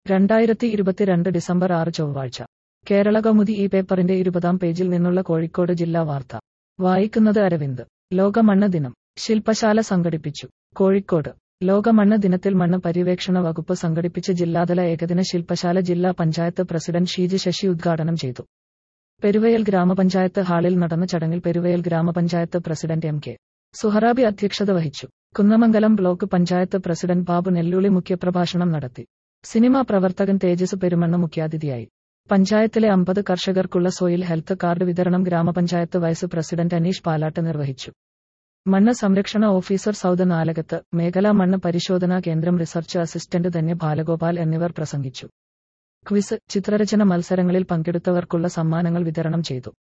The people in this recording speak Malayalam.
രണ്ടായിരത്തി ഇരുപത്തിരണ്ട് ഡിസംബർ ആറ് ചൊവ്വാഴ്ച കേരള കൗമുദി ഈ പേപ്പറിന്റെ ഇരുപതാം പേജിൽ നിന്നുള്ള കോഴിക്കോട് ജില്ലാ വാർത്ത വായിക്കുന്നത് അരവിന്ദ് ലോക മണ്ണ് ദിനം ശില്പശാല സംഘടിപ്പിച്ചു കോഴിക്കോട് ലോക മണ്ണ് ദിനത്തിൽ മണ്ണ് പര്യവേക്ഷണ വകുപ്പ് സംഘടിപ്പിച്ച ജില്ലാതല ഏകദിന ശില്പശാല ജില്ലാ പഞ്ചായത്ത് പ്രസിഡന്റ് ഷീജ് ശശി ഉദ്ഘാടനം ചെയ്തു പെരുവയൽ ഗ്രാമപഞ്ചായത്ത് ഹാളിൽ നടന്ന ചടങ്ങിൽ പെരുവയൽ ഗ്രാമപഞ്ചായത്ത് പ്രസിഡന്റ് എം കെ സുഹറാബി അധ്യക്ഷത വഹിച്ചു കുന്നമംഗലം ബ്ലോക്ക് പഞ്ചായത്ത് പ്രസിഡന്റ് ബാബു നെല്ലുളി മുഖ്യപ്രഭാഷണം നടത്തി സിനിമാ പ്രവർത്തകൻ തേജസ് പെരുമണ്ണ മുഖ്യാതിഥിയായി പഞ്ചായത്തിലെ അമ്പത് കർഷകർക്കുള്ള സോയിൽ ഹെൽത്ത് കാർഡ് വിതരണം ഗ്രാമപഞ്ചായത്ത് വൈസ് പ്രസിഡന്റ് അനീഷ് പാലാട്ട് നിർവഹിച്ചു മണ്ണ് സംരക്ഷണ ഓഫീസർ സൗദ നാലകത്ത് മേഖലാ മണ്ണ് പരിശോധനാ കേന്ദ്രം റിസർച്ച് അസിസ്റ്റന്റ് ധന്യ ബാലഗോപാൽ എന്നിവർ പ്രസംഗിച്ചു ക്വിസ് ചിത്രരചന മത്സരങ്ങളിൽ പങ്കെടുത്തവർക്കുള്ള സമ്മാനങ്ങൾ വിതരണം ചെയ്തു